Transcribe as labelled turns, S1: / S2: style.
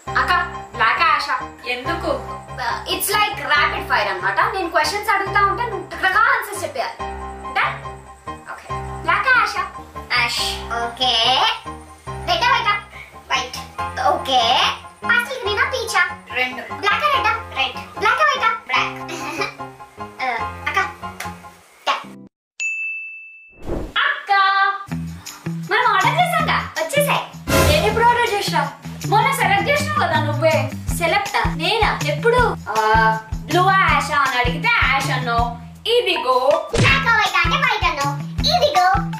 S1: అక్క బ్లాక్ ఆశ
S2: ఎందుకు
S1: it's like rapid fire అన్నమాట నేను క్వశ్చన్స్ అడుగుతా ఉంటే నువ్వు టకటకా ఆన్సర్స్ చెప్పేయాలి ఓకే బ్లాక్ ఆశ
S3: ash okay red white white okay pastel గ్రీనా పీచా
S2: రెండు
S3: black red red black white black అక్క
S1: అక్క మనం ఆర్డర్ చేసాంగా
S3: వచ్చేసాయి
S1: నేను ఎప్పుడు ఆర్డర్ చేసినా మొన్న సెలెక్ట్ చేసినావు కదా నువ్వే సెలెక్ట్ నేనా ఎప్పుడు బ్లూ యాష్ అని అడిగితే యాష్ అన్నావు ఇదిగో
S3: బ్లాక్ వైట్ అంటే వైట్ అన్నావు ఇదిగో